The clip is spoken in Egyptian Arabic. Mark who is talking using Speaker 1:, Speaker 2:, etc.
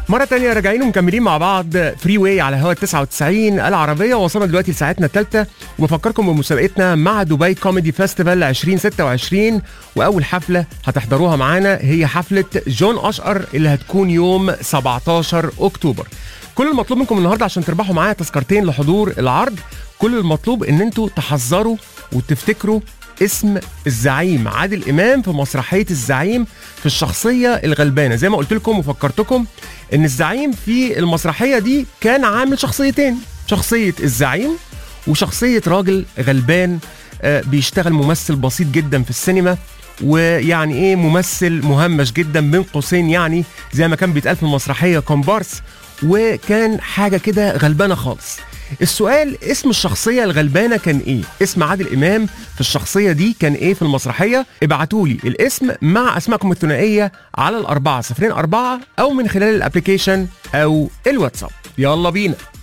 Speaker 1: مرة تانية راجعين ومكملين مع بعض فري واي على هوا 99 العربية وصلنا دلوقتي لساعتنا الثالثة وبفكركم بمسابقتنا مع دبي كوميدي فيستيفال 2026 وأول حفلة هتحضروها معانا هي حفلة جون أشقر اللي هتكون يوم 17 أكتوبر كل المطلوب منكم النهارده عشان تربحوا معايا تذكرتين لحضور العرض كل المطلوب ان انتوا تحذروا وتفتكروا اسم الزعيم عادل امام في مسرحيه الزعيم في الشخصيه الغلبانه زي ما قلت لكم وفكرتكم ان الزعيم في المسرحيه دي كان عامل شخصيتين شخصيه الزعيم وشخصيه راجل غلبان آه، بيشتغل ممثل بسيط جدا في السينما ويعني ايه ممثل مهمش جدا بين قوسين يعني زي ما كان بيتقال في المسرحيه كومبارس وكان حاجه كده غلبانه خالص السؤال اسم الشخصية الغلبانة كان ايه؟ اسم عادل امام في الشخصية دي كان ايه في المسرحية؟ ابعتوا لي الاسم مع اسمائكم الثنائية على الأربعة صفرين أربعة أو من خلال الابليكيشن أو الواتساب يلا بينا